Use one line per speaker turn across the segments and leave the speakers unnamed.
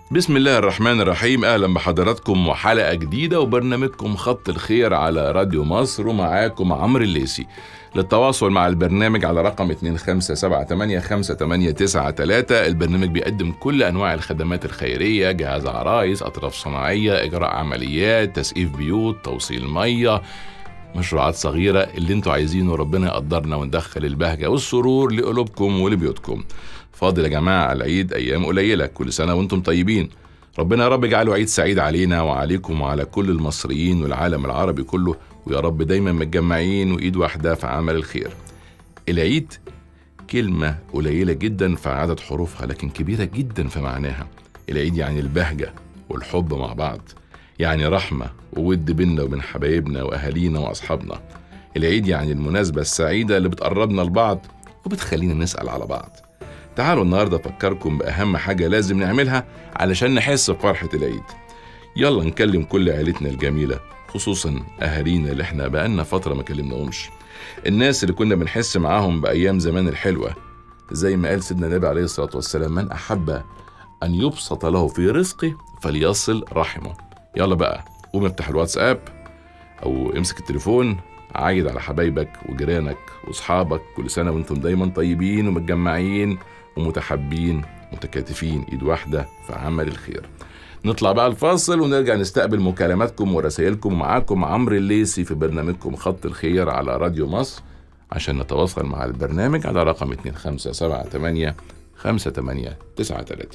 بسم الله الرحمن الرحيم اهلا بحضراتكم وحلقه جديده وبرنامجكم خط الخير على راديو مصر ومعاكم عمرو الليسي للتواصل مع البرنامج على رقم 25785893 البرنامج بيقدم كل انواع الخدمات الخيريه جهاز عرايس اطراف صناعيه اجراء عمليات تسقيف بيوت توصيل ميه مشروعات صغيرة اللي انتوا عايزينه ربنا يقدرنا وندخل البهجة والسرور لقلوبكم ولبيوتكم فاضل يا جماعة العيد أيام قليلة كل سنة وانتم طيبين ربنا يا رب يجعله عيد سعيد علينا وعليكم وعلى كل المصريين والعالم العربي كله ويا رب دايما متجمعين وإيد واحدة في عمل الخير العيد كلمة قليلة جدا في عدد حروفها لكن كبيرة جدا في معناها العيد يعني البهجة والحب مع بعض يعني رحمة وود بينا وبين حبايبنا وأهالينا وأصحابنا العيد يعني المناسبة السعيدة اللي بتقربنا لبعض وبتخلينا نسأل على بعض تعالوا النهاردة أفكركم بأهم حاجة لازم نعملها علشان نحس بفرحة العيد يلا نكلم كل عيلتنا الجميلة خصوصا أهالينا اللي احنا بقالنا فترة ما كلمناهمش الناس اللي كنا بنحس معاهم بأيام زمان الحلوة زي ما قال سيدنا النبي عليه الصلاة والسلام من أحب أن يبسط له في رزقه فليصل رحمه يلا بقى قوم افتح الواتساب او امسك التليفون عايد على حبايبك وجيرانك واصحابك كل سنه وانتم دايما طيبين ومتجمعين ومتحابين متكاتفين ايد واحده في عمل الخير نطلع بقى الفاصل ونرجع نستقبل مكالماتكم ورسائلكم معاكم عمرو الليسي في برنامجكم خط الخير على راديو مصر عشان نتواصل مع البرنامج على رقم 2578 5893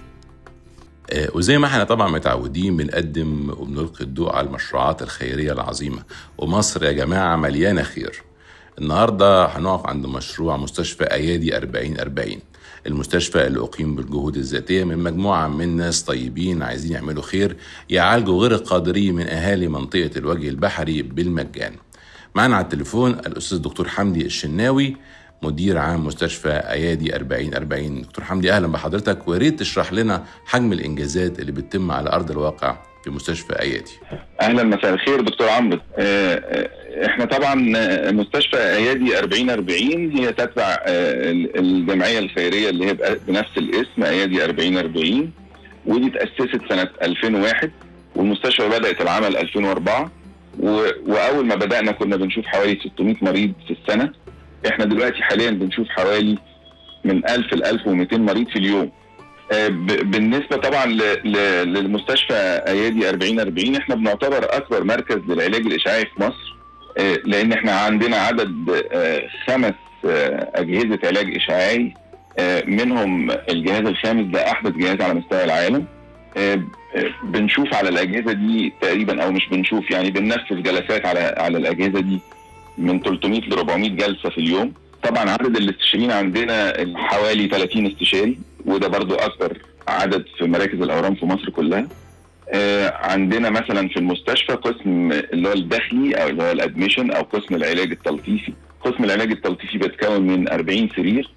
آه، وزي ما احنا طبعا متعودين بنقدم وبنلقي الضوء على المشروعات الخيرية العظيمة ومصر يا جماعة مليانة خير النهاردة هنقف عند مشروع مستشفى أيادي 4040 المستشفى اللي أقيم بالجهود الذاتية من مجموعة من ناس طيبين عايزين يعملوا خير يعالجوا غير القادرين من أهالي منطقة الوجه البحري بالمجان معنا على التليفون الأستاذ دكتور حمدي الشناوي مدير عام مستشفى ايادي 4040 دكتور حمدي اهلا بحضرتك ويا ريت تشرح لنا حجم الانجازات اللي بتتم على ارض الواقع في مستشفى ايادي
اهلا مساء الخير دكتور عمرو آه، آه، احنا طبعا آه، مستشفى ايادي 4040 هي تتبع آه، الجمعيه الخيريه اللي هي بقى بنفس الاسم ايادي 4040 ودي تاسست سنه 2001 والمستشفى بدات العمل 2004 و- واول ما بدانا كنا بنشوف حوالي 600 مريض في السنه احنا دلوقتي حاليا بنشوف حوالي من 1000 ل 1200 مريض في اليوم آه، ب- بالنسبه طبعا ل- ل- للمستشفى ايادي 4040 احنا بنعتبر اكبر مركز للعلاج الاشعاعي في مصر آه، لان احنا عندنا عدد آه، خمس آه، اجهزه علاج اشعاعي آه، منهم الجهاز الخامس ده احدث جهاز على مستوى العالم آه، آه، بنشوف على الاجهزه دي تقريبا او مش بنشوف يعني بننفذ جلسات على على الاجهزه دي من 300 ل 400 جلسه في اليوم طبعا عدد الاستشاريين عندنا حوالي 30 استشاري وده برضو اكبر عدد في مراكز الاورام في مصر كلها آه، عندنا مثلا في المستشفى قسم اللي هو الداخلي او اللي هو الادميشن او قسم العلاج التلطيفي قسم العلاج التلطيفي بيتكون من 40 سرير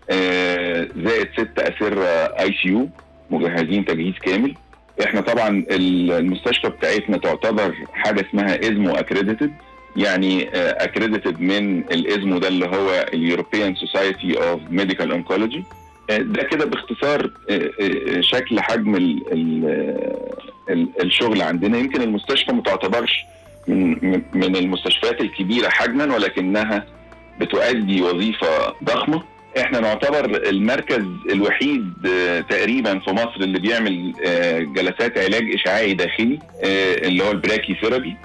آه، زائد ست اسره اي سي يو مجهزين تجهيز كامل احنا طبعا المستشفى بتاعتنا تعتبر حاجه اسمها ازمو اكريديتد يعني اكريديتد من الازمو ده اللي هو اليوروبيان سوسايتي اوف ميديكال اونكولوجي ده كده باختصار آه، آه، شكل حجم ال ال ال الشغل عندنا يمكن المستشفى ما تعتبرش من من- من المستشفيات الكبيره حجما ولكنها بتؤدي وظيفه ضخمه احنا نعتبر المركز الوحيد آه، تقريبا في مصر اللي بيعمل آه، جلسات علاج اشعاعي داخلي آه، اللي هو البراكي ثيرابي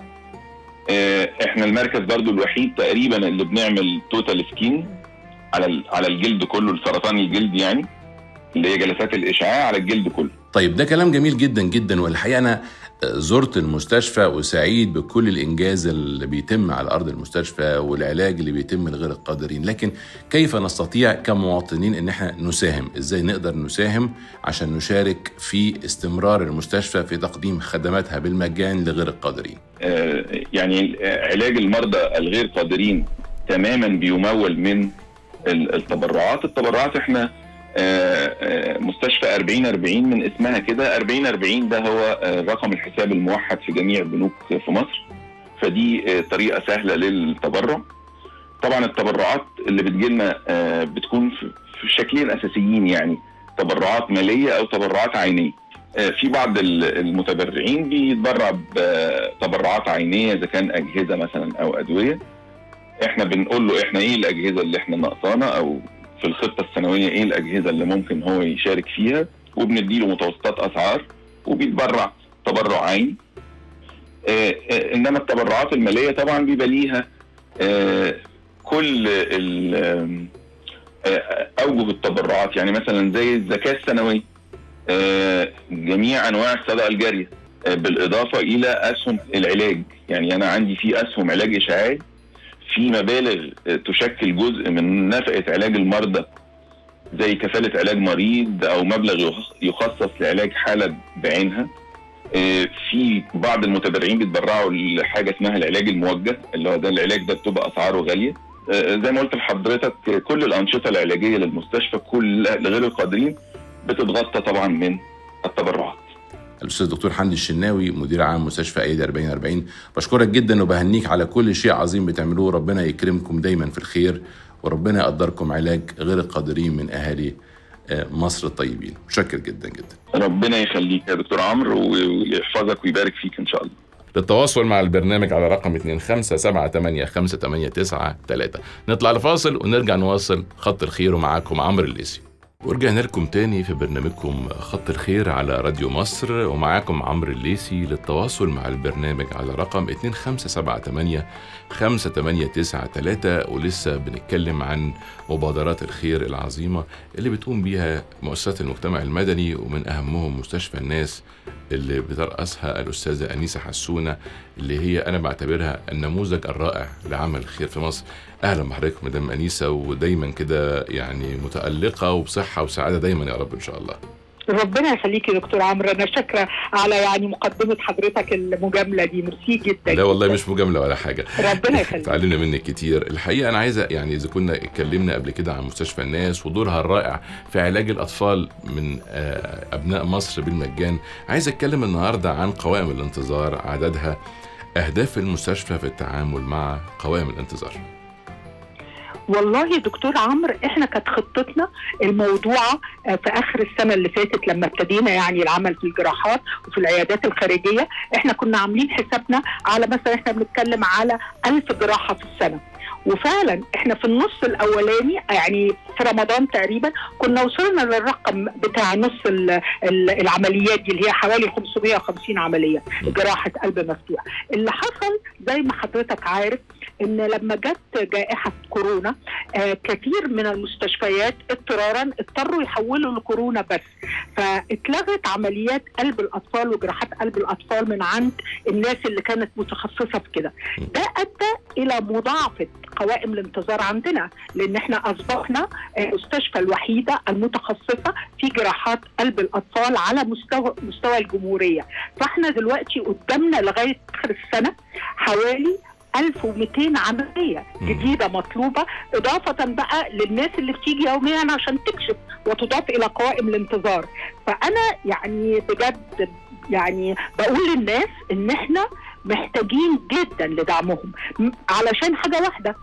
آه، احنا المركز برضو الوحيد تقريبا اللي بنعمل توتال سكين على ال- على الجلد كله لسرطان الجلد يعني اللي هي جلسات الاشعاع على الجلد كله
طيب ده كلام جميل جدا جدا والحقيقه انا زرت المستشفى وسعيد بكل الانجاز اللي بيتم على ارض المستشفى والعلاج اللي بيتم لغير القادرين لكن كيف نستطيع كمواطنين ان احنا نساهم ازاي نقدر نساهم عشان نشارك في استمرار المستشفى في تقديم خدماتها بالمجان لغير القادرين
آه، يعني علاج المرضى الغير قادرين تماما بيمول من ال- التبرعات التبرعات احنا آه، آه، مستشفى 40 40 من اسمها كده 40 40 ده هو آه، رقم الحساب الموحد في جميع البنوك في مصر فدي آه، طريقه سهله للتبرع طبعا التبرعات اللي بتجيلنا آه، بتكون في في شكلين اساسيين يعني تبرعات ماليه او تبرعات عينيه في بعض المتبرعين بيتبرع بتبرعات عينيه اذا كان اجهزه مثلا او ادويه احنا بنقول له احنا ايه الاجهزه اللي احنا ناقصانا او في الخطه السنويه ايه الاجهزه اللي ممكن هو يشارك فيها وبنديله متوسطات اسعار وبيتبرع تبرع عين آه آه انما التبرعات الماليه طبعا بيبقى ليها آه كل اوجه التبرعات يعني مثلا زي الزكاه السنويه جميع انواع الصدقه الجاريه بالاضافه الى اسهم العلاج يعني انا عندي في اسهم علاج اشعاعي في مبالغ تشكل جزء من نفقه علاج المرضى زي كفاله علاج مريض او مبلغ يخصص لعلاج حاله بعينها في بعض المتبرعين بيتبرعوا لحاجه اسمها العلاج الموجه اللي هو ده العلاج ده بتبقى اسعاره غاليه زي ما قلت لحضرتك كل الانشطه العلاجيه للمستشفى كل لغير القادرين بتتغطى طبعا من التبرعات
الاستاذ الدكتور حمدي الشناوي مدير عام مستشفى ايدي 4040 بشكرك جدا وبهنيك على كل شيء عظيم بتعملوه ربنا يكرمكم دايما في الخير وربنا يقدركم علاج غير القادرين من اهالي مصر الطيبين متشكر جدا جدا
ربنا يخليك يا دكتور عمرو ويحفظك ويبارك فيك ان شاء الله
للتواصل مع البرنامج على رقم 25785893 نطلع لفاصل ونرجع نواصل خط الخير ومعاكم عمرو الليسي ورجعنا لكم تاني في برنامجكم خط الخير على راديو مصر ومعاكم عمرو الليسي للتواصل مع البرنامج على رقم 2578 5893 ولسه بنتكلم عن مبادرات الخير العظيمة اللي بتقوم بيها مؤسسات المجتمع المدني ومن أهمهم مستشفى الناس اللي بترأسها الأستاذة أنيسة حسونة اللي هي أنا بعتبرها النموذج الرائع لعمل الخير في مصر أهلا بحضرتك مدام أنيسة ودايما كده يعني متألقة وبصحة وسعادة دايما يا رب إن شاء الله
ربنا يخليك يا دكتور عمرو انا شاكره على يعني مقدمه حضرتك المجامله دي ميرسي جدا
لا والله مش مجامله ولا حاجه
ربنا يخليك
اتعلمنا منك كتير الحقيقه انا عايزه يعني اذا كنا اتكلمنا قبل كده عن مستشفى الناس ودورها الرائع في علاج الاطفال من ابناء مصر بالمجان عايز اتكلم النهارده عن قوائم الانتظار عددها اهداف المستشفى في التعامل مع قوائم الانتظار
والله دكتور عمرو احنا كانت خطتنا الموضوعه في اخر السنه اللي فاتت لما ابتدينا يعني العمل في الجراحات وفي العيادات الخارجيه احنا كنا عاملين حسابنا على مثلا احنا بنتكلم على ألف جراحه في السنه وفعلا احنا في النص الاولاني يعني في رمضان تقريبا كنا وصلنا للرقم بتاع نص ال ال العمليات دي اللي هي حوالي 550 عمليه جراحه قلب مفتوح اللي حصل زي ما حضرتك عارف ان لما جت جائحه كورونا آه كثير من المستشفيات اضطرارا اضطروا يحولوا لكورونا بس فاتلغت عمليات قلب الاطفال وجراحات قلب الاطفال من عند الناس اللي كانت متخصصه في كده ده ادى الى مضاعفه قوائم الانتظار عندنا لان احنا اصبحنا المستشفى الوحيده المتخصصه في جراحات قلب الاطفال على مستوى مستوى الجمهوريه فاحنا دلوقتي قدامنا لغايه اخر السنه حوالي 1200 عملية جديدة مطلوبة إضافة بقى للناس اللي بتيجي يوميا عشان تكشف وتضاف إلى قوائم الانتظار فأنا يعني بجد يعني بقول للناس إن إحنا محتاجين جدا لدعمهم علشان حاجة واحدة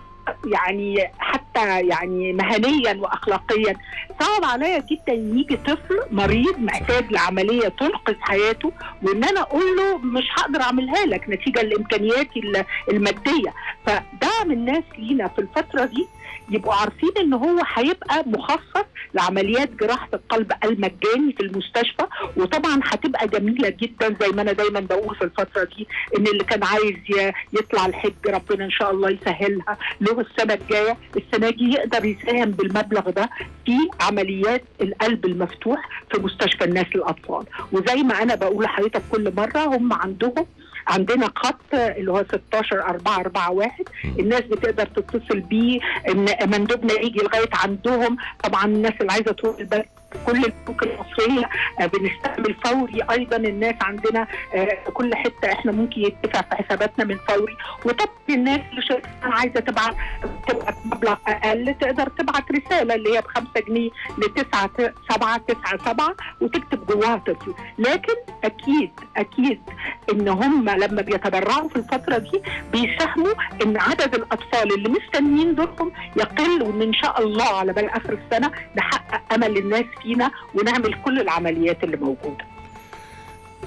يعني حتى يعني مهنيا واخلاقيا صعب عليا جدا يجي طفل مريض محتاج لعمليه تنقذ حياته وان انا اقول له مش هقدر اعملها لك نتيجه لامكانياتي الماديه فدعم الناس لينا في الفتره دي يبقوا عارفين ان هو هيبقى مخصص لعمليات جراحه القلب المجاني في المستشفى وطبعا هتبقى جميله جدا زي ما انا دايما بقول في الفتره دي ان اللي كان عايز يطلع الحج ربنا ان شاء الله يسهلها له السنه الجايه السنه دي يقدر يساهم بالمبلغ ده في عمليات القلب المفتوح في مستشفى الناس للاطفال وزي ما انا بقول لحضرتك كل مره هم عندهم عندنا خط اللي هو 16 4 4 1 الناس بتقدر تتصل بيه ان مندوبنا يجي لغايه عندهم طبعا الناس اللي عايزه تروح البلد كل البنوك المصريه بنستعمل فوري ايضا الناس عندنا كل حته احنا ممكن يدفع في حساباتنا من فوري وطبعا الناس اللي شايفه عايزه تبعت تبعت مبلغ اقل تقدر تبعت رساله اللي هي ب 5 جنيه ل 9 7 9 7 وتكتب جواها طفل لكن اكيد اكيد ان هم لما بيتبرعوا في الفتره دي بيساهموا ان عدد الاطفال اللي مستنيين دورهم يقل وان ان شاء الله على بال اخر السنه نحقق امل الناس فينا ونعمل كل العمليات اللي موجوده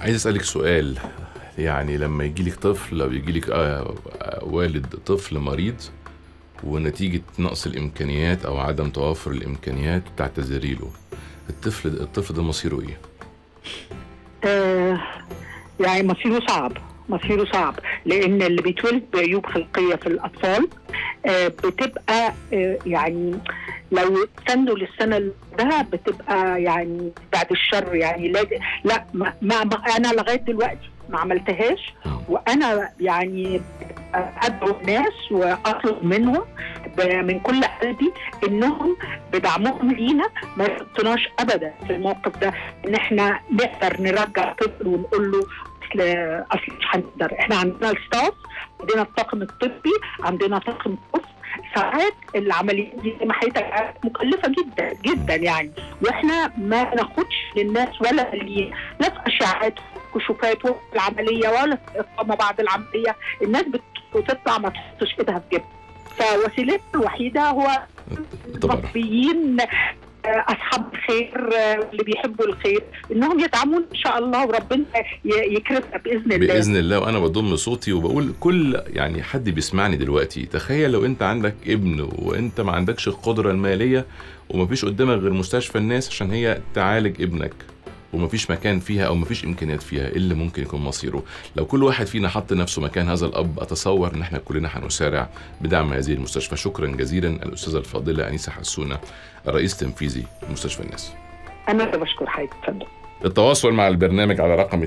عايز اسالك سؤال يعني لما يجي لك طفل او يجي لك آه آه، والد طفل مريض ونتيجه نقص الامكانيات او عدم توافر الامكانيات تعتذري له الطفل الطفل ده مصيره ايه؟
آه يعني مصيره صعب مصيره صعب لان اللي بيتولد بعيوب خلقيه في الاطفال آه بتبقى آه يعني لو استنوا للسنه اللي بعدها بتبقى يعني بعد الشر يعني لا لا ما, ما, ما انا لغايه دلوقتي ما عملتهاش وانا يعني ادعو الناس واطلب منهم ب- من كل قلبي انهم بدعمهم لينا ما يحطناش ابدا في الموقف ده ان احنا نقدر نرجع طفل ونقول له اصل اصل مش هنقدر احنا عندنا الستاف عندنا الطاقم الطبي عندنا طاقم طفل ساعات العمليات دي زي ما حضرتك عارف مكلفه جدا جدا يعني واحنا ما ناخدش للناس ولا لي لا في اشعاعات كشوفات ولا في العمليه ولا في اقامه بعد العمليه الناس بت- بتطلع ما تحطش ايدها في جيبها فوسيلتنا الوحيده هو
طبعا
المصريين آه، اصحاب الخير آه، اللي بيحبوا الخير انهم يدعمون ان شاء الله وربنا ي- يكرمنا باذن الله
باذن الله وانا بضم صوتي وبقول كل يعني حد بيسمعني دلوقتي تخيل لو انت عندك ابن وانت ما عندكش القدره الماليه ومفيش قدامك غير مستشفى الناس عشان هي تعالج ابنك ومفيش مكان فيها او مفيش امكانيات فيها ايه اللي ممكن يكون مصيره لو كل واحد فينا حط نفسه مكان هذا الاب اتصور ان احنا كلنا هنسارع بدعم هذه المستشفى شكرا جزيلا الاستاذه الفاضله انيسه حسونه الرئيس التنفيذي لمستشفى الناس
انا اللي بشكر حضرتك اتفضل.
التواصل مع البرنامج على رقم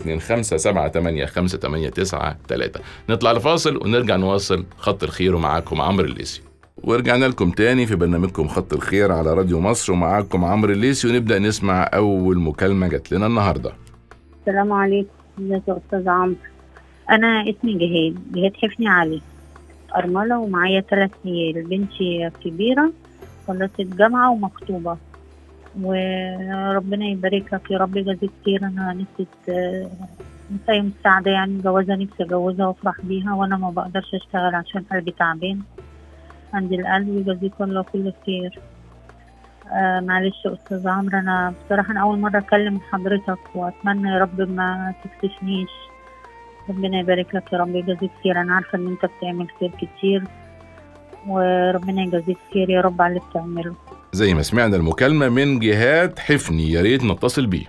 25785893 نطلع لفاصل ونرجع نواصل خط الخير ومعاكم عمرو الليسي ورجعنا لكم تاني في برنامجكم خط الخير على راديو مصر ومعاكم عمرو الليسي ونبدأ نسمع أول مكالمة جات لنا النهاردة
السلام عليكم ازيك يا استاذ عمرو انا اسمي جهاد جهاد حفني علي ارمله ومعايا ثلاث عيال بنتي كبيره خلصت جامعه ومخطوبه وربنا يبارك لك يا رب يجازيك خير انا نفسي ت- نفسي أي مساعدة يعني جوازها نفسي أجوزها وأفرح بيها وأنا ما بقدرش أشتغل عشان قلبي تعبان عندي القلب يجازيك الله كل خير آه معلش يا أستاذ عمرو أنا بصراحة أنا أول مرة أكلم حضرتك وأتمنى يا رب ما تكسفنيش ربنا يبارك لك يا رب يجازيك خير أنا عارفة إن أنت بتعمل خير كتير وربنا يجازيك خير يا رب على اللي بتعمله
زي ما سمعنا المكالمة من جهاد حفني يا ريت نتصل بيه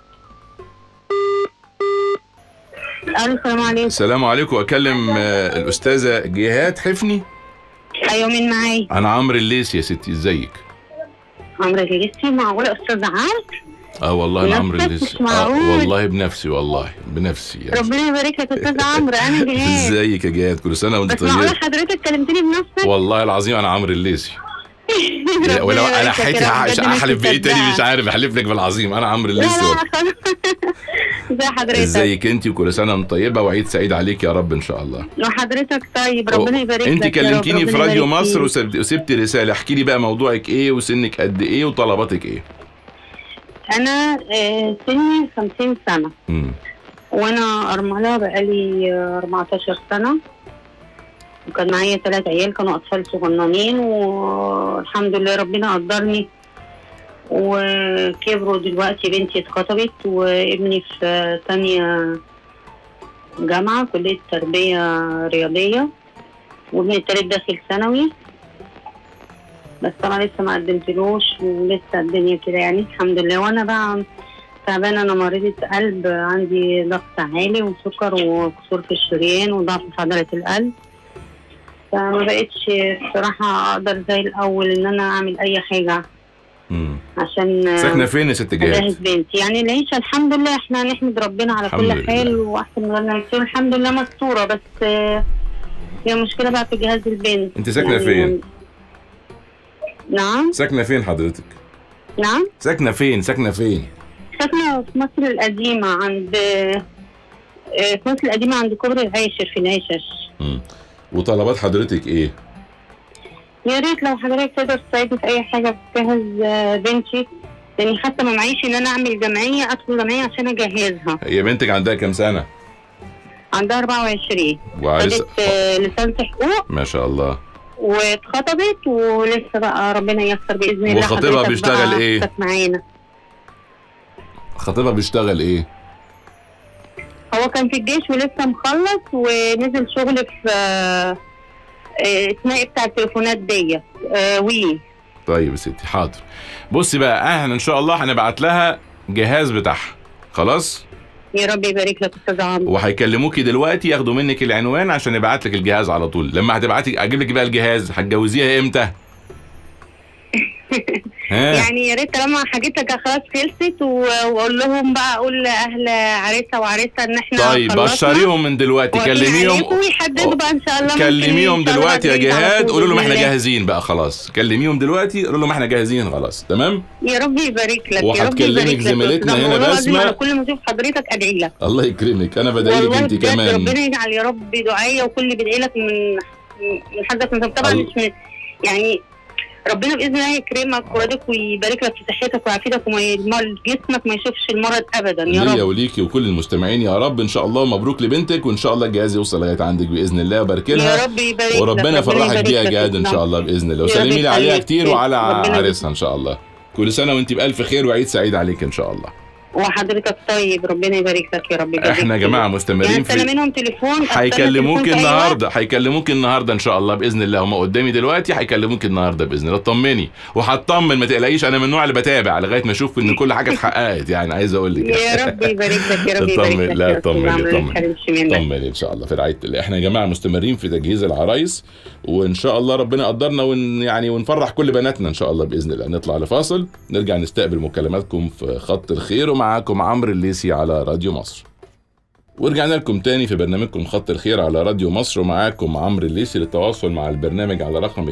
ألو السلام عليكم
السلام عليكم أكلم آه، الأستاذة جهاد حفني
أيوة مين معايا
أنا عمرو الليسي يا ستي إزيك
عمرو لسه معقولة أستاذ عمرو
اه والله انا
بنفسك
عمرو الليسي
مش
اه
معقول.
والله بنفسي والله بنفسي يعني
ربنا يبارك لك يا أستاذ عمرو أنا جهاد
ازيك يا جهاد كل سنه وانت
بس معقولة
طيب
حضرتك كلمتني بنفسك
والله العظيم انا عمرو الليسي
ربنا
ولو انا
يبارك لك
حياتي
يا رب،
هعيش-
بجد نفسي
احلف بايه تاني مش
أصدقك.
عارف احلف لك بالعظيم انا عمرو
لا
الليسي
لا
والله.
خلاص ازي حضرتك
ازيك انت وكل سنه وانت طيبه وعيد سعيد عليك يا رب ان شاء الله
وحضرتك طيب ربنا يبارك لك
انت
يا رب،
كلمتيني في
ربنا
راديو
يبارك
مصر
فيك.
وسبت- وسبت رساله احكي لي بقى موضوعك ايه وسنك قد ايه وطلباتك ايه
أنا آه، سني 50 سنة
امم
وأنا أرملة بقالي آه، 14 سنة وكان معايا ثلاث عيال كانوا أطفال صغننين والحمد لله ربنا قدرني وكبروا دلوقتي بنتي اتخطبت وابني في تانية جامعة كلية تربية رياضية وابني التالت داخل ثانوي بس طبعا لسه ما قدمتلوش ولسه الدنيا كده يعني الحمد لله وانا بقى تعبانه انا مريضه قلب عندي ضغط عالي وسكر وكسور في الشريان وضعف في عضله القلب فما بقتش بصراحه اقدر زي الاول ان انا اعمل اي حاجه
امم
عشان
ساكنه فين يا ست
اجهز
جهاد
بنتي يعني العيشه الحمد لله احنا نحمد ربنا على
الحمد
كل
لله.
حال واحسن من غيرنا كتير الحمد لله مستوره بس آه، هي مشكله بقى في جهاز البنت
انت ساكنه فين
نعم
ساكنه فين حضرتك
نعم
ساكنه فين ساكنه فين
ساكنة في مصر القديمة عند آه، في مصر القديمة عند كوبري العاشر في العشش
امم وطلبات حضرتك ايه
يا ريت لو حضرتك تقدر تساعدني في أي حاجة تجهز آه، بنتي لأني حتى ما معيش إن أنا أعمل جمعية أدخل جمعية عشان أجهزها
هي بنتك عندها كام سنه
عندها 24
وعايز
خدت آه، لسانس حقوق
ما شاء الله
واتخطبت ولسه بقى ربنا ييسر بإذن الله
وخطيبها
حضرتك
بيشتغل
بقى
إيه؟
تبقى معانا
خطيبها بيشتغل ايه
هو كان في الجيش ولسه مخلص ونزل شغل في آه، آه، اسمها ايه بتاع التليفونات دي آه، وي
طيب يا ستي حاضر بصي بقى احنا ان شاء الله هنبعت لها جهاز بتاعها خلاص
يا رب يبارك لك استاذ عمرو
وهيكلموكي دلوقتي ياخدوا منك العنوان عشان يبعت لك الجهاز على طول لما هتبعتي اجيب لك بقى الجهاز هتجوزيها امتى ها
يعني يا ريت طالما حاجتك خلاص خلصت و- واقول لهم بقى اقول لاهل عريسه وعريسه ان احنا
طيب
خلصنا
بشريهم من دلوقتي
وأكيد
كلميهم
عليكم ويحددوا بقى ان شاء الله ممكن
كلميهم
إن شاء الله
دلوقتي يا
بعد العيد على
جهاد
طول
قولوا لهم
بإذن
احنا
الله.
جاهزين بقى خلاص كلميهم دلوقتي قولوا لهم احنا جاهزين خلاص تمام
يا رب يبارك لك يا رب
وهتكلمك
يبارك لك
زميلتنا
يا أستاذ
هنا
عمرو. والله العظيم
بسمة.
أنا كل ما اشوف حضرتك ادعي لك
الله يكرمك انا بدعي لك
والله
انت
بجد
كمان
ربنا يجعل يا رب دعائي وكل اللي بيدعي لك من من حضرتك من طبعا
الله.
مش من يعني ربنا باذن الله يكرمك ويرضيك ويبارك لك في صحتك وعافيتك وما يدمر جسمك ما يشوفش المرض ابدا يا
ليا
رب
وليكي وكل المستمعين يا رب ان شاء الله مبروك لبنتك وان شاء الله الجهاز يوصل لغايه عندك باذن الله وبارك لها
يا رب يبارك لك
وربنا يفرحك
يبارك
بيها
لك
جهاد ان
يا
شاء الله باذن الله
يا رب
وسلمي لي عليها
يخليك.
كتير وعلى
ربنا
عريسها ان شاء الله كل سنه وانت بالف خير وعيد سعيد عليك ان شاء الله
وحضرتك طيب ربنا يبارك لك يا رب يبارك
احنا يا
فيك.
جماعه
يعني
مستمرين
استنى
في
منهم تليفون أستنى
هيكلموك
تليفون في أي وقت؟
النهارده هيكلموك النهارده ان شاء الله باذن الله هم قدامي دلوقتي هيكلموك النهارده باذن الله طمني وهطمن ما تقلقيش انا من النوع اللي بتابع لغايه ما اشوف ان كل حاجه اتحققت يعني عايز اقول لك
يا رب يبارك لك يا رب يبارك
طمن-
لك
لا،
يا أستاذ
طمن-
عمرو، ما
طمن.
تحرمش منك
طمن ان شاء الله في رعايه الله احنا يا جماعه مستمرين في تجهيز العرايس وان شاء الله ربنا يقدرنا ون يعني ونفرح كل بناتنا ان شاء الله باذن الله نطلع لفاصل نرجع نستقبل مكالماتكم في خط الخير ومعاكم عمرو الليسي على راديو مصر ورجعنا لكم تاني في برنامجكم خط الخير على راديو مصر ومعاكم عمرو الليسي للتواصل مع البرنامج على رقم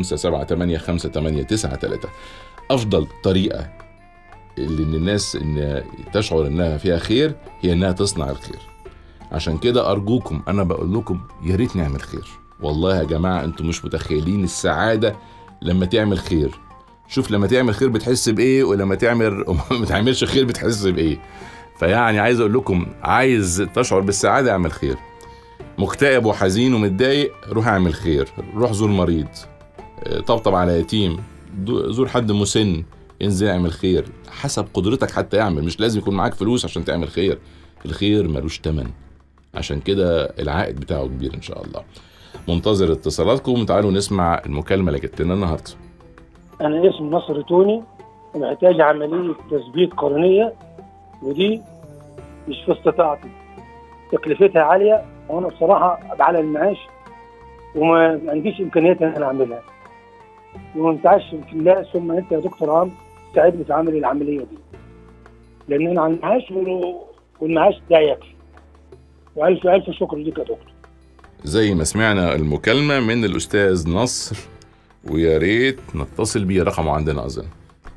25785893 افضل طريقه اللي ان الناس ان تشعر انها فيها خير هي انها تصنع الخير عشان كده ارجوكم انا بقول لكم يا ريت نعمل خير والله يا جماعه انتم مش متخيلين السعاده لما تعمل خير شوف لما تعمل خير بتحس بايه ولما تعمل ما تعملش خير بتحس بايه فيعني عايز اقول لكم عايز تشعر بالسعاده اعمل خير مكتئب وحزين ومتضايق روح اعمل خير روح زور مريض آه، طبطب على يتيم دو- زور حد مسن انزل اعمل خير حسب قدرتك حتى اعمل مش لازم يكون معاك فلوس عشان تعمل خير الخير ملوش تمن عشان كده العائد بتاعه كبير ان شاء الله منتظر اتصالاتكم تعالوا نسمع المكالمه اللي جت لنا النهارده
انا اسمي نصر توني ومحتاج عمليه تثبيت قرنيه ودي مش في استطاعتي تكلفتها عاليه وانا بصراحه على المعاش وما عنديش امكانيات ان انا اعملها ومنتعش في الله ثم انت يا دكتور عمرو تساعدني في عمل العمليه دي لان انا على المعاش وال- والمعاش ده يكفي والف الف شكر ليك يا دكتور
زي ما سمعنا المكالمه من الاستاذ نصر ويا ريت نتصل بيه رقمه عندنا اظن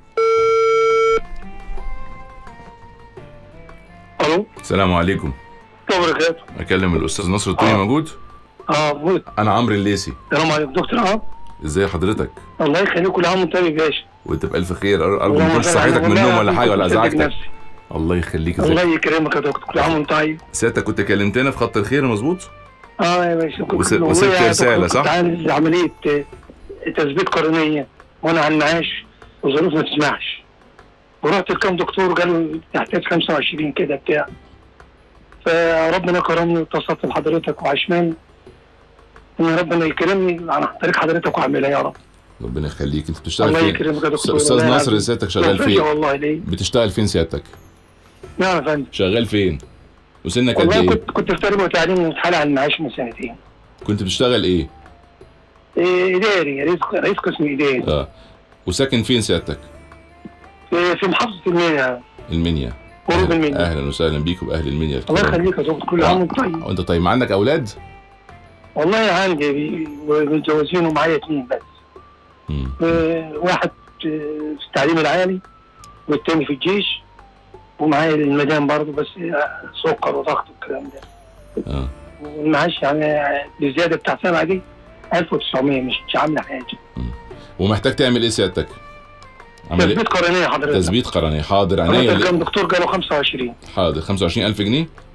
الو
السلام عليكم
وبركاته
اكلم الاستاذ نصر التوني
آه.
موجود
اه موت
انا عمرو الليسي
السلام عليكم دكتور عمرو
ازاي حضرتك
الله يخليك كل عام وانت طيب يا باشا
وانت بالف خير أر- ارجو ما
والله
تكونش
أنا-
صحيتك من
والله
النوم ولا
أنا
حاجه ولا
كنت مصدق
ازعجتك
نفسي.
الله يخليك
الله
ازيك
يكرمك يا دكتور كل عام وانت طيب
سيادتك كنت كلمتنا في خط الخير مظبوط
اه يا باشا كنت
وس-
والله
وسبت
يا دكتور
رسالة،
كنت
صح؟
عامل عمليه آه، تثبيت قرنيه وانا على المعاش وظروف ما تسمحش ورحت لكام دكتور قالوا تحتاج 25 كده بتاع فربنا كرمني واتصلت بحضرتك وعشمان ان ربنا يكرمني عن طريق حضرتك واعملها يا رب
ربنا يخليك انت بتشتغل
الله
فين
يكرمك يا دكتور
استاذ
والله
نصر
العظيم.
سيادتك شغال
لا،
فين
والله ليه
بتشتغل فين سيادتك
نعم يا فندم
شغال فين وسنك قد
والله
ايه
كنت كنت في تربيه وتعليم واتحال على المعاش من سنتين
كنت بتشتغل ايه
إيه، اداري رئيس رئيس قسم اداري
اه وساكن فين سيادتك
في في محافظه المنيا
المنيا
قرب
أهلا-
المنيا
اهلا وسهلا بيكم باهل المنيا
الله
الكرام.
يخليك يا دكتور كل عام وانت طيب
وانت طيب ما عندك اولاد
والله عندي بي- ومتجوزين ومعايا اثنين بس
مم.
آه، واحد آه، في التعليم العالي والتاني في الجيش ومعايا المدام برضه بس آه، سكر وضغط والكلام ده
اه
والمعاش يعني الزياده بتاع سنه دي 1900 مش مش عامله حاجه
ومحتاج تعمل ايه سيادتك عمل ايه
تثبيت قرنيه حضرتك
تثبيت قرنيه حاضر عينيا
حضرتك
اللي-
كام دكتور قالوا 25
حاضر 25000 جنيه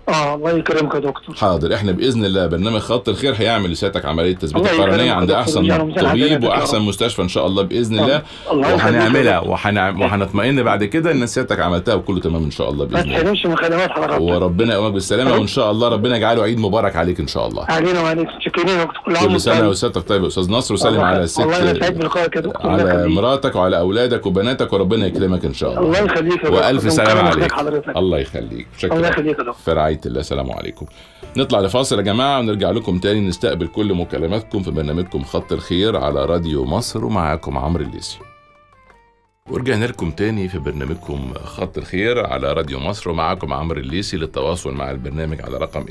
اه الله يكرمك يا دكتور
حاضر احنا باذن الله برنامج خط الخير هيعمل لسيادتك عمليه تثبيت
الله يكرمك
القرنيه
يا
عند
دكتور،
احسن
يا رمزان
طبيب
حضرتك يا
واحسن
رب.
مستشفى ان شاء الله باذن الله
الله يخليك يا
وهنعملها
دكتور.
وهنع- وهنطمئن بعد كده ان سيادتك عملتها وكله تمام ان شاء الله
ما
باذن الله
تحرمش من خدمات حضرتك
وربنا يقومك بالسلامه وان شاء الله ربنا يجعله عيد مبارك عليك ان شاء الله
علينا وعليك شكرا يا دكتور كل عام
كل
وانت
سنه
طيب.
وسيادتك طيب يا استاذ نصر وسلم
الله-
على الست
الله يسعد بلقائك يا دكتور الله
على
يخليك.
مراتك وعلى اولادك وبناتك وربنا يكرمك ان شاء الله
الله يخليك يا دكتور
والف
ده
سلامه
مكرم
عليك
حضرتك
الله يخليك شكرا
الله يخليك يا دكتور
في رعاية الله السلام عليكم نطلع لفاصل يا جماعة ونرجع لكم تاني نستقبل كل مكالماتكم في برنامجكم خط الخير على راديو مصر ومعاكم عمرو الليسي ورجعنا لكم تاني في برنامجكم خط الخير على راديو مصر ومعاكم عمرو الليسي للتواصل مع البرنامج على رقم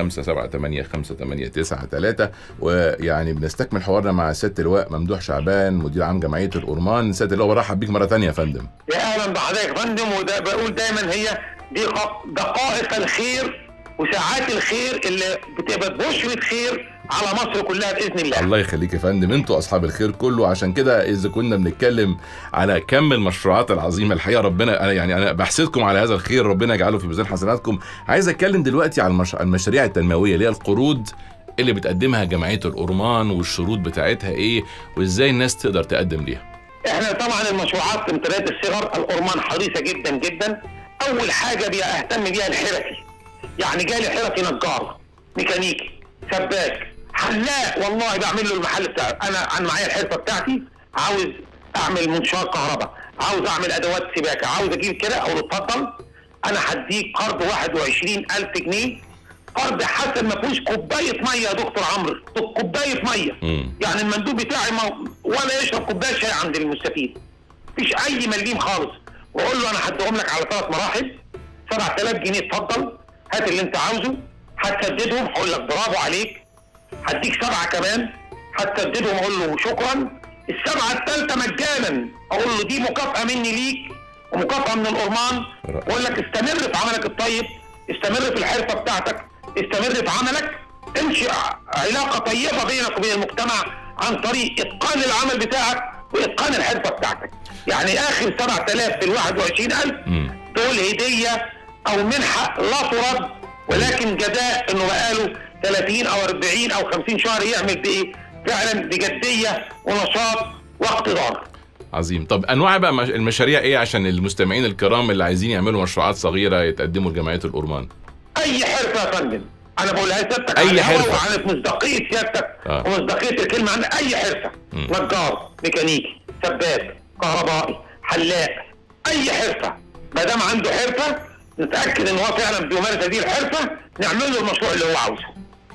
25785893 ويعني بنستكمل حوارنا مع سيادة اللواء ممدوح شعبان مدير عام جمعية الأورمان سيادة اللواء برحب بيك مرة تانية يا فندم
يا اهلا بحضرتك يا فندم وده بقول دايما هي دي ق- دقائق الخير وساعات الخير اللي بتبقى بشرة خير على مصر كلها باذن الله
الله يخليك يا فندم انتوا اصحاب الخير كله عشان كده اذا كنا بنتكلم على كم المشروعات العظيمه الحقيقه ربنا انا يعني انا بحسدكم على هذا الخير ربنا يجعله في ميزان حسناتكم عايز اتكلم دلوقتي على المش... المشاريع التنمويه اللي هي القروض اللي بتقدمها جمعيه الأورمان والشروط بتاعتها ايه وازاي الناس تقدر تقدم ليها
احنا طبعا المشروعات امتداد الصغر الأورمان حريصة جدا جدا اول حاجة بيهتم بيها الحرفي يعني جالي حرفي نجار ميكانيكي سباك حلاق والله بعمل له المحل بتاعه انا انا معايا الحرفه بتاعتي عاوز اعمل منشار كهرباء عاوز اعمل ادوات سباكه عاوز اجيب كده اقول له اتفضل انا هديك قرض 21000 جنيه قرض حسن ما فيهوش كوبايه ميه يا دكتور عمرو كوبايه ميه
امم
يعني المندوب بتاعي ما ولا يشرب كوبايه شاي عند المستفيد مفيش اي مليم خالص واقول له انا هديهم لك على ثلاث مراحل 7000 جنيه اتفضل هات اللي انت عاوزه هتسددهم هقول لك برافو عليك هديك سبعه كمان هتسددهم اقول له شكرا السبعه الثالثه مجانا اقول له دي مكافاه مني ليك ومكافاه من الأورمان واقول لك استمر في عملك الطيب استمر في الحرفه بتاعتك استمر في عملك امشي ع- علاقه طيبه بينك وبين المجتمع عن طريق اتقان العمل بتاعك واتقان الحرفه بتاعتك يعني اخر 7000 في ال 21000
امم
دول هديه او منحه لا ترد ولكن جزاء انه بقاله 30 او 40 او 50 شهر يعمل بايه؟ فعلا بجديه ونشاط واقتدار.
عظيم طب انواع بقى مش- المشاريع ايه عشان المستمعين الكرام اللي عايزين يعملوا مشروعات صغيره يتقدموا لجمعيه الأورمان
اي حرفه يا فندم انا بقولها لسيادتك
أي
على الهوا
حرفة.
وعن مصداقيه سيادتك
آه.
ومصداقيه الكلمه عن اي حرفه
مم.
نجار ميكانيكي سباك كهربائي حلاق اي حرفه ما دام عنده حرفه نتاكد ان هو فعلا بيمارس هذه الحرفه نعمل له المشروع اللي هو عاوزه.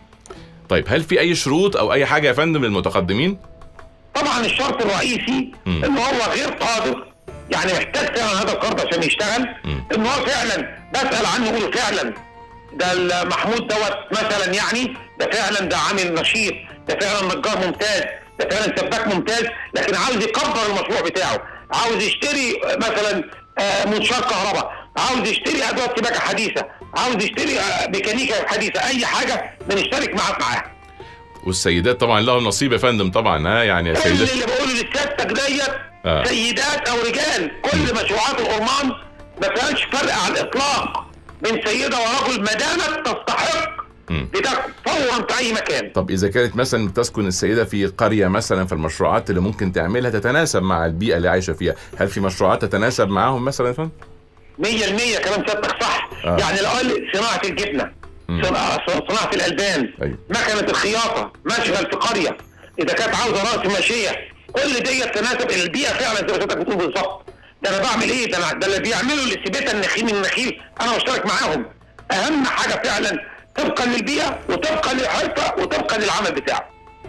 طيب هل في اي شروط او اي حاجه يا فندم للمتقدمين
طبعا الشرط الرئيسي
مم.
ان هو غير قادر يعني محتاج فعلا هذا القرض عشان يشتغل
مم.
ان هو فعلا بسال عنه يقولوا فعلا ده محمود دوت مثلا يعني ده فعلا ده عامل نشيط ده فعلا نجار ممتاز ده فعلا سباك ممتاز لكن عاوز يكبر المشروع بتاعه عاوز يشتري آه، مثلا آه، منشار كهرباء عاوز يشتري ادوات سباكه حديثه عاوز يشتري آه، ميكانيكا حديثه اي حاجه بنشترك معاه معاها
والسيدات طبعا لهم نصيب يا فندم طبعا ها يعني يا
كل
سيدات
اللي بقوله لسيادتك ديت
آه.
سيدات او رجال كل مشروعات الأورمان ما فيهاش فرق على الاطلاق بين سيده ورجل ما دامت تستحق
مم.
بده فورا في اي مكان
طب اذا كانت مثلا بتسكن السيده في قريه مثلا فالمشروعات اللي ممكن تعملها تتناسب مع البيئه اللي عايشه فيها هل في مشروعات تتناسب معاهم مثلا يا فندم
100% كلام سيادتك صح
آه.
يعني لو قال صناعه الجبنه
مم.
صناعه صناعة الالبان
أيوة.
مكنه الخياطه مشغل في قريه اذا كانت عاوزه راس ماشيه كل دي تناسب البيئه فعلا زي ما حضرتك بتقول بالظبط ده انا بعمل ايه ده أنا ده اللي بيعملوا الاستباته النخيل من النخيل انا بشترك معاهم اهم حاجه فعلا طبقا للبيئه وطبقا للحرفه وطبقا للعمل بتاعه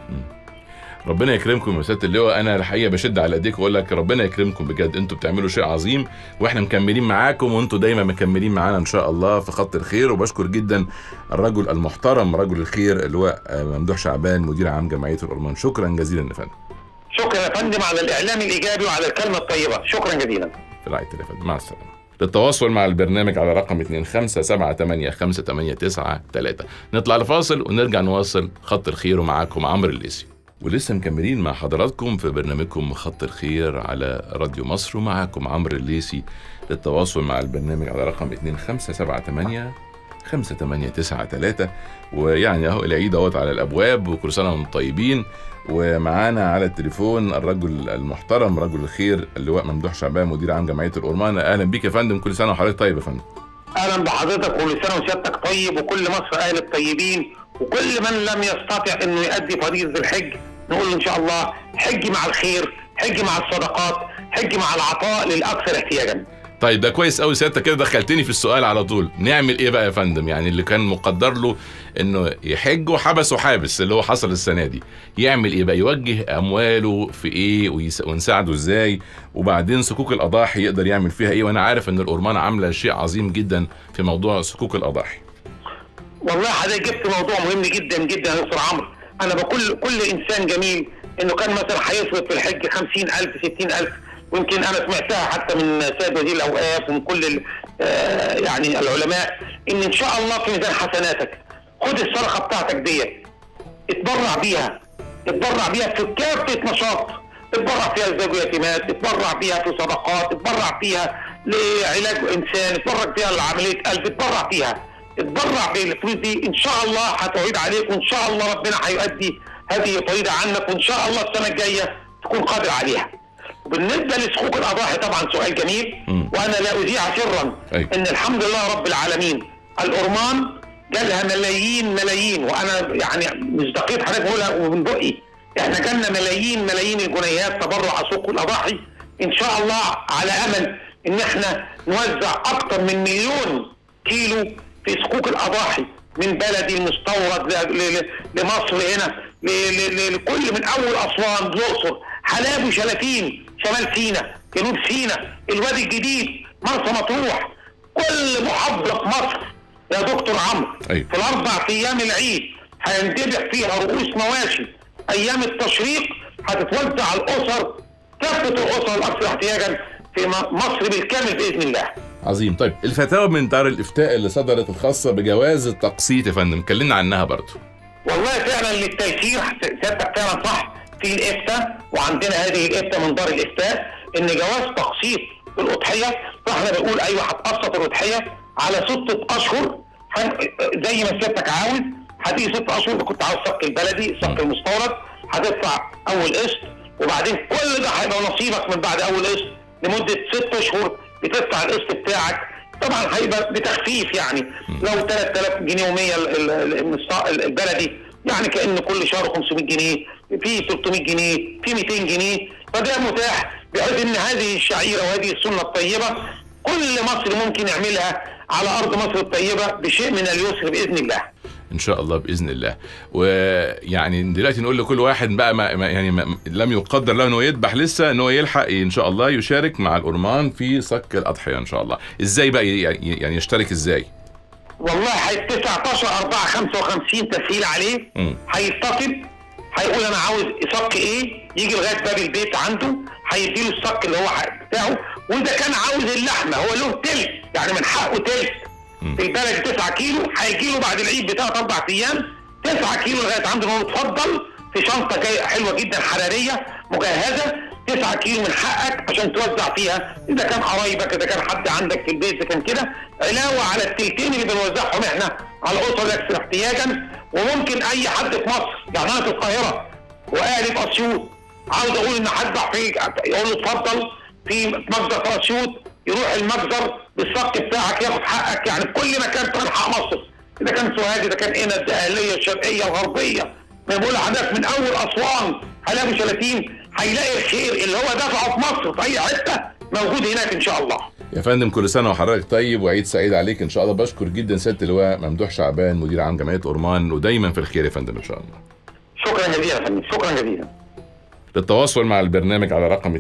ربنا يكرمكم يا سياده اللواء انا الحقيقه بشد على ايديك واقول لك ربنا يكرمكم بجد انتوا بتعملوا شيء عظيم واحنا مكملين معاكم وانتوا دايما مكملين معانا ان شاء الله في خط الخير وبشكر جدا الرجل المحترم رجل الخير اللواء آه، ممدوح شعبان مدير عام جمعيه الأورمان شكرا جزيلا يا فندم
شكرا يا فندم على الاعلام الايجابي وعلى الكلمه الطيبه شكرا جزيلا
في رعاية الله يا فندم مع السلامة للتواصل مع البرنامج على رقم 25785893 نطلع لفاصل ونرجع نواصل خط الخير ومعاكم عمرو الليسي ولسه مكملين مع حضراتكم في برنامجكم خط الخير على راديو مصر ومعاكم عمرو الليسي للتواصل مع البرنامج على رقم 2578 5893 ويعني اهو العيد اهوت على الابواب وكل سنه وانتم طيبين ومعانا على التليفون الرجل المحترم رجل الخير اللواء ممدوح شعبان مدير عام جمعيه الأورمان اهلا بيك يا فندم كل سنه وحضرتك طيب يا فندم
اهلا بحضرتك وكل سنه وسيادتك طيب وكل مصر اهل الطيبين وكل من لم يستطع انه يؤدي فريضه الحج نقول له ان شاء الله حج مع الخير حج مع الصدقات حج مع العطاء للاكثر احتياجا
طيب ده كويس قوي سيادتك كده دخلتني في السؤال على طول نعمل ايه بقى يا فندم يعني اللي كان مقدر له انه يحج وحبس وحابس اللي هو حصل السنه دي يعمل ايه بقى يوجه امواله في ايه ويس... ونساعده ازاي وبعدين صكوك الاضاحي يقدر يعمل فيها ايه وانا عارف ان الأورمان عامله شيء عظيم جدا في موضوع صكوك الاضاحي
والله حضرتك جبت موضوع مهم جدا جدا يا دكتور عمرو انا بكل كل انسان جميل انه كان مثلا هيصرف في الحج 50000 60000 ويمكن انا سمعتها حتى من سيد وزير الاوقاف ومن كل ال- آه، يعني العلماء ان ان شاء الله في ميزان حسناتك خد الصدقه بتاعتك ديت اتبرع بيها اتبرع بيها في كافه نشاط اتبرع فيها لزوج يتيمات اتبرع فيها في صدقات اتبرع فيها لعلاج انسان اتبرع فيها لعمليه قلب اتبرع فيها اتبرع بالفلوس دي ان شاء الله هتعيد عليك وان شاء الله ربنا هيؤدي هذه الفريضه عنك وان شاء الله السنه الجايه تكون قادر عليها بالنسبه لسقوق الاضاحي طبعا سؤال جميل
مم.
وانا لا اذيع سرا
أيوة.
ان الحمد لله رب العالمين الأورمان جالها ملايين ملايين وانا يعني مصداقيه حضرتك بقولها ومن بقي احنا جالنا ملايين ملايين الجنيهات تبرع سوق الاضاحي ان شاء الله على امل ان احنا نوزع اكثر من مليون كيلو في سقوق الاضاحي من بلدي المستورد ل- ل- لمصر هنا ل- ل- ل- لكل من اول اسوان الاقصر حلاب وشلاتين شمال سينا جنوب سينا الوادي الجديد مرسى مطروح كل محافظه في مصر يا دكتور عمرو
أيوة.
في الاربع ايام العيد هيندبح فيها رؤوس مواشي ايام التشريق هتتوزع على الاسر كافه الاسر الاكثر احتياجا في م- مصر بالكامل باذن الله
عظيم طيب الفتاوى من دار الافتاء اللي صدرت الخاصه بجواز التقسيط يا فندم كلمنا عنها برضه
والله فعلا للتيسير سيادتك فعلا صح في الافتاء وعندنا هذه الافتاء من دار الافتاء ان جواز تقسيط الاضحيه فاحنا بنقول ايوه هتقسط الاضحيه على ستة اشهر هن- زي ما سيادتك عاوز هتيجي ست اشهر كنت عاوز صك البلدي صك المستورد هتدفع اول قسط وبعدين كل ده هيبقى نصيبك من بعد اول قسط لمده ست اشهر بتدفع القسط بتاعك طبعا هيبقى بتخفيف يعني لو 3000 جنيه و100 البلدي يعني كان كل شهر 500 جنيه في 300 جنيه في 200 جنيه فده متاح بحيث ان هذه الشعيره وهذه السنه الطيبه كل مصر ممكن يعملها على ارض مصر الطيبه بشيء من اليسر باذن الله.
ان شاء الله باذن الله ويعني دلوقتي نقول لكل واحد بقى ما ما- يعني ما لم يقدر له انه يذبح لسه انه يلحق ان شاء الله يشارك مع الأورمان في صك الاضحيه ان شاء الله ازاي بقى يعني يعني يشترك ازاي
والله هي 19 4 55 تسهيل عليه
مم.
هيتصل هيقول انا عاوز صك ايه يجي لغايه باب البيت عنده هيديله الصك اللي هو ح- بتاعه واذا كان عاوز اللحمه هو له تلت يعني من حقه تلت
مم.
في البلد 9 كيلو هيجي له بعد العيد بثلاث اربع ايام 9 كيلو لغايه عنده هو اتفضل في شنطه جايه حلوه جدا حراريه مجهزه 9 كيلو من حقك عشان توزع فيها اذا كان قرايبك اذا كان حد عندك في البيت اذا كان كده علاوه على التلتين اللي بنوزعهم احنا على الاسر الاكثر احتياجا وممكن اي حد في مصر يعني انا في القاهره واهلي في اسيوط عاوز اقول ان هذبح في يقول له اتفضل في مجزر في اسيوط يروح المجزر بالصك بتاعك ياخد حقك يعني في كل مكان في انحاء مصر اذا كان سوهاج اذا كان قنا الدقهليه الشرقيه الغربيه ما بقول لحضرتك من اول اسوان حلاوي شلاتين هيلاقي الخير اللي هو دفعه في مصر في اي حته موجود هناك ان شاء الله
يا فندم كل سنه وحضرتك طيب وعيد سعيد عليك ان شاء الله بشكر جدا سياده اللواء ممدوح شعبان مدير عام جمعيه أورمان ودايما في الخير يا فندم ان شاء الله
شكرا جزيلا يا فندم شكرا جزيلا
للتواصل مع البرنامج على رقم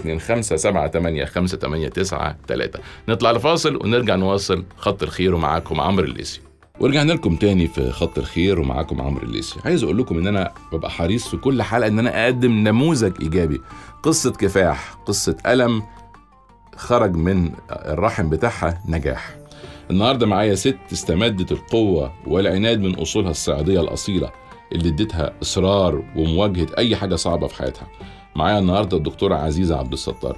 25785893 نطلع لفاصل ونرجع نواصل خط الخير ومعاكم عمرو الليسي ورجعنا لكم تاني في خط الخير ومعاكم عمرو الليسي عايز اقول لكم ان انا ببقى حريص في كل حلقه ان انا اقدم نموذج ايجابي قصه كفاح قصه الم خرج من الرحم بتاعها نجاح النهارده معايا ست استمدت القوه والعناد من اصولها الصعيديه الاصيله اللي اديتها اصرار ومواجهه اي حاجه صعبه في حياتها معايا النهارده الدكتوره عزيزه عبد الستار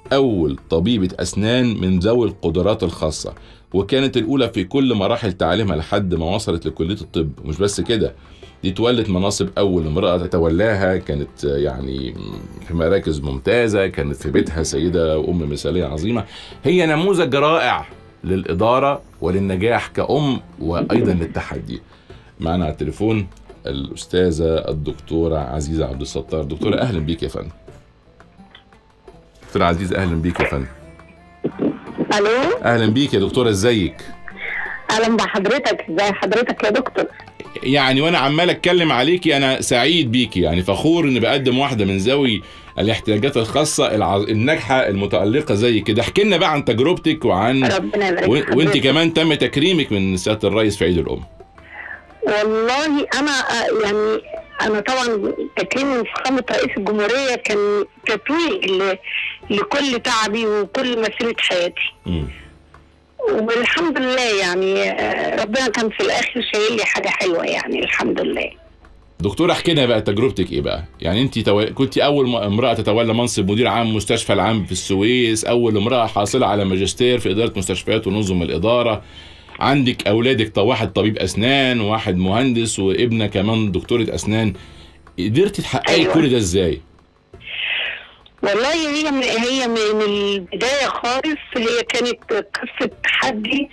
أول طبيبة أسنان من ذوي القدرات الخاصة وكانت الأولى في كل مراحل تعليمها لحد ما وصلت لكلية الطب مش بس كده دي تولت مناصب أول امرأة تتولاها كانت يعني في مراكز ممتازة كانت في بيتها سيدة وأم مثالية عظيمة هي نموذج رائع للإدارة وللنجاح كأم وأيضا للتحدي معنا على التليفون الأستاذة الدكتورة عزيزة عبد الستار دكتورة أهلا بيك يا فندم دكتورة عزيزة أهلا بيك يا فندم
الو
أهلا بيك يا دكتورة ازيك
اهلا بحضرتك ازي حضرتك يا دكتور
يعني وانا عمال اتكلم عليكي انا سعيد بيكي يعني فخور ان بقدم واحده من ذوي الاحتياجات الخاصه الع... الناجحه المتالقه زي كده احكي لنا بقى عن تجربتك وعن
ربنا يبارك
و...
في
وانت
حضرتك.
كمان تم تكريمك من سياده الرئيس في عيد الام
والله انا آه، يعني انا طبعا تكريم من فخامه رئيس الجمهوريه كان تتويج ل- لكل تعبي وكل مسيره حياتي
مم.
والحمد لله يعني آه، ربنا كان في الاخر شايل لي حاجه حلوه يعني الحمد لله
دكتور احكي لنا بقى تجربتك ايه بقى يعني انت تو... كنت اول م- امراه تتولى منصب مدير عام مستشفى العام في السويس اول امراه حاصله على ماجستير في اداره مستشفيات ونظم الاداره عندك اولادك طب واحد طبيب اسنان وواحد مهندس وابنه كمان دكتوره اسنان قدرتي تحققي
أيوة.
كل ده ازاي
والله هي من هي من البدايه خالص هي كانت قصه تحدي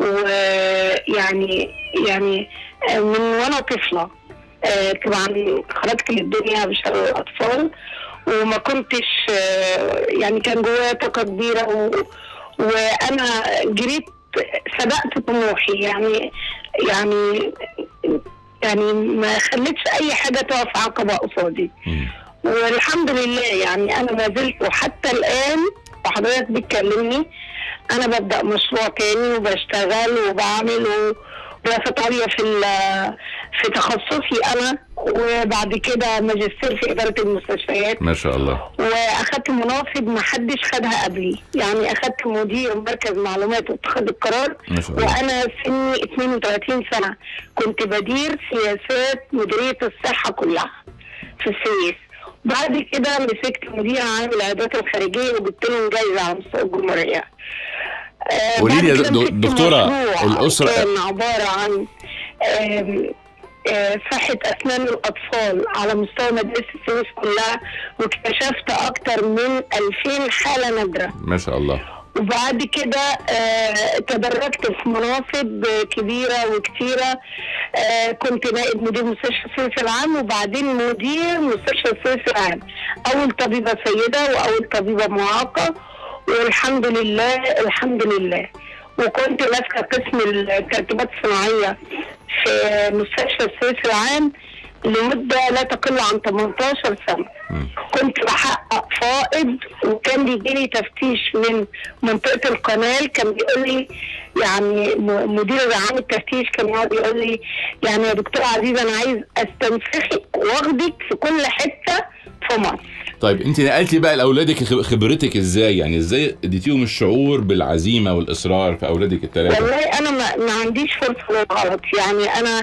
ويعني يعني من وانا طفله آه، طبعا خرجت للدنيا بشر الاطفال وما كنتش آه، يعني كان جوايا طاقه كبيره و... وانا جريت سبقت طموحي يعني يعني يعني ما خليتش اي حاجه تقف عقبه قصادي
مم.
والحمد لله يعني انا ما زلت وحتى الان وحضرتك بتكلمني انا ببدا مشروع تاني وبشتغل وبعمل و- دراسات عليا في ال- في تخصصي انا وبعد كده ماجستير في اداره المستشفيات
ما شاء الله
واخدت مناصب ما حدش خدها قبلي يعني اخدت مدير مركز معلومات واتخاذ القرار
ما شاء الله
وانا سني 32 سنه كنت بدير سياسات مديريه الصحه كلها في السويس بعد كده مسكت مدير عام العيادات الخارجيه وجبت لهم جايزه على مستوى الجمهوريه آه،
قولي لي يا
بعد كده
دو-
مسكت
دكتورة،
مشروع
الأسرة-
كان عباره عن آم، آه، صحة أسنان الأطفال على مستوى مدارس السويس كلها واكتشفت أكتر من 2000 حالة نادرة
ما شاء الله
وبعد كده آه، تدرجت في مناصب آه، كبيرة وكتيرة آه، كنت نائب مدير مستشفى السويس العام وبعدين مدير مستشفى السويس العام أول طبيبة سيدة وأول طبيبة معاقة والحمد لله الحمد لله وكنت ماسكة قسم التركيبات الصناعية في مستشفى السويس العام لمدة لا تقل عن 18 سنة
مم.
كنت بحقق فائض وكان بيجي لي تفتيش من منطقه القناه كان بيقول لي يعني م- مدير عام التفتيش كان يقعد يقول لي يعني يا دكتور عزيز انا عايز استنسخك واخدك في كل حته في مصر
طيب انت نقلتي بقى لاولادك خ- خبرتك ازاي يعني ازاي اديتيهم الشعور بالعزيمه والاصرار في اولادك الثلاثه
والله انا ما, ما عنديش فرصه للغلط يعني انا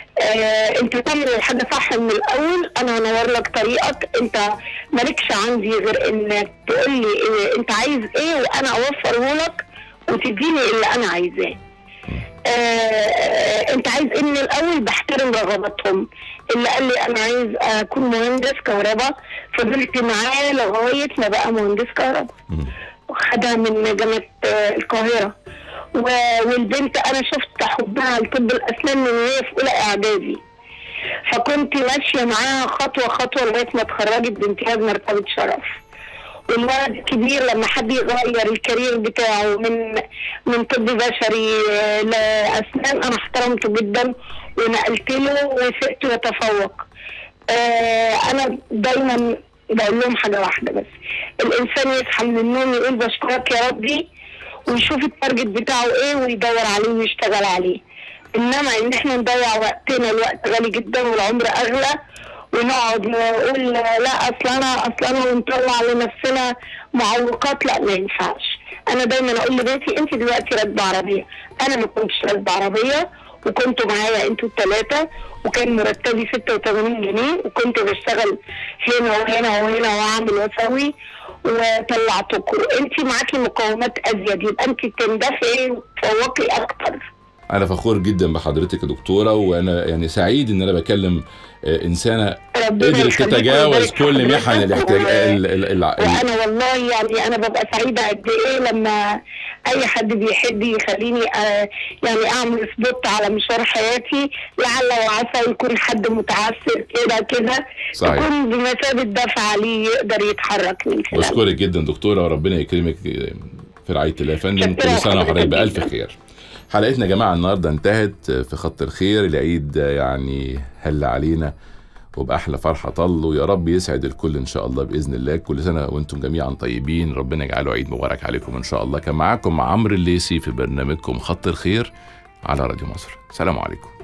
آه انت تعمل الحاجه صح من الاول انا هنور لك طريقك انت مالكش عندي غير انك تقول لي إيه انت عايز ايه وانا اوفره لك وتديني اللي انا عايزاه آه آه، انت عايز ايه من الاول بحترم رغباتهم اللي قال لي انا عايز اكون مهندس كهرباء فضلت معاه لغايه ما بقى مهندس كهرباء
مم.
خدها من جامعة آه، القاهرة و- والبنت أنا شفت حبها لطب الأسنان من وهي في أولى إعدادي فكنت ماشية معاها خطوة خطوة لغاية ما اتخرجت بامتياز مرتبة شرف والولد الكبير لما حب يغير الكارير بتاعه من من طب بشري آه، لأسنان أنا احترمته جدا ونقلت له وسقته يتفوق آه، انا دايما بقول لهم حاجه واحده بس الانسان يصحى من النوم يقول بشكرك يا ربي ويشوف التارجت بتاعه ايه ويدور عليه ويشتغل عليه انما ان احنا نضيع وقتنا الوقت غالي جدا والعمر اغلى ونقعد نقول لا اصل انا اصل انا ونطلع لنفسنا معوقات لا ما ينفعش انا دايما اقول لبنتي انت دلوقتي راكبه عربيه انا ما كنتش راكبه عربيه وكنتوا معايا انتوا الثلاثه وكان مرتبي 86 جنيه وكنت بشتغل هنا وهنا وهنا واعمل واسوي
وطلعتكم انت معاكي مقومات ازيد يبقى انت تندفعي وتفوقي اكتر
انا فخور جدا بحضرتك يا دكتوره وانا يعني سعيد ان انا بكلم آه، انسانه
ربنا
قدرت
يخليك
تتجاوز
ويبارك
كل
في
محن
حضرتك
الاحتياج
و-
ال- ال- ال- ال-
وانا والله يعني انا ببقى سعيده قد ايه لما اي حد بيحب يخليني آه يعني اعمل سبوت على مشوار حياتي لعل وعسى يكون حد متعسر كده كده
صحيح
تكون بمثابه دفعه ليه يقدر يتحرك من خلالها
بشكرك جدا دكتوره وربنا يكرمك في رعايه الله يا فندم
شكرا
كل سنه وحضرتك
حضرتك
بالف
جداً.
خير حلقتنا يا جماعه النهارده انتهت في خط الخير العيد يعني هل علينا وبأحلى فرحة طل ويا رب يسعد الكل إن شاء الله بإذن الله كل سنة وأنتم جميعا طيبين ربنا يجعله عيد مبارك عليكم إن شاء الله كان معاكم عمرو الليسي في برنامجكم خط الخير على راديو مصر سلام عليكم